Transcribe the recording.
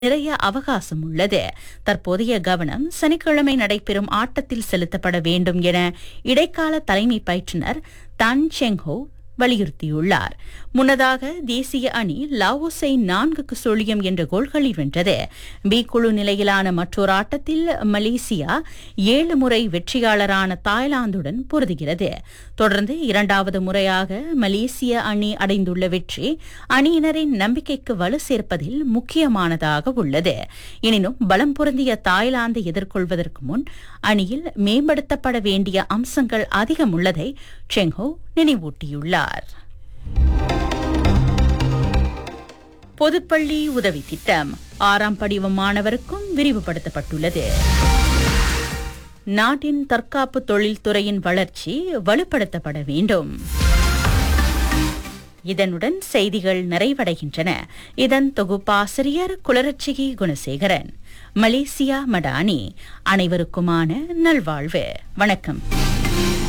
நிறைய அவகாசம் உள்ளது தற்போதைய கவனம் சனிக்கிழமை நடைபெறும் ஆட்டத்தில் செலுத்தப்பட வேண்டும் என இடைக்கால தலைமை பயிற்றுனர் தன் செங்ஹோ வலியுறுத்தியுள்ளார் முன்னதாக தேசிய அணி லாவோஸை நான்குக்கு சுழியம் என்ற கோல்களில் வென்றது பி குழு நிலையிலான மற்றொரு ஆட்டத்தில் மலேசியா ஏழு முறை வெற்றியாளரான தாய்லாந்துடன் பொருதுகிறது தொடர்ந்து இரண்டாவது முறையாக மலேசிய அணி அடைந்துள்ள வெற்றி அணியினரின் நம்பிக்கைக்கு வலு சேர்ப்பதில் முக்கியமானதாக உள்ளது எனினும் பலம் பொருந்திய தாய்லாந்தை எதிர்கொள்வதற்கு முன் அணியில் மேம்படுத்தப்பட வேண்டிய அம்சங்கள் அதிகம் உள்ளதை செங்ஹோ நினைவூட்டியுள்ளார் பொதுப்பள்ளி உதவி திட்டம் ஆறாம் படிவ மாணவருக்கும் விரிவுபடுத்தப்பட்டுள்ளது நாட்டின் தற்காப்பு தொழில்துறையின் வளர்ச்சி வலுப்படுத்தப்பட வேண்டும் இதனுடன் செய்திகள் நிறைவடைகின்றன இதன் தொகுப்பாசிரியர் குளரட்சிகி குணசேகரன் மலேசியா மடானி அனைவருக்குமான நல்வாழ்வு வணக்கம்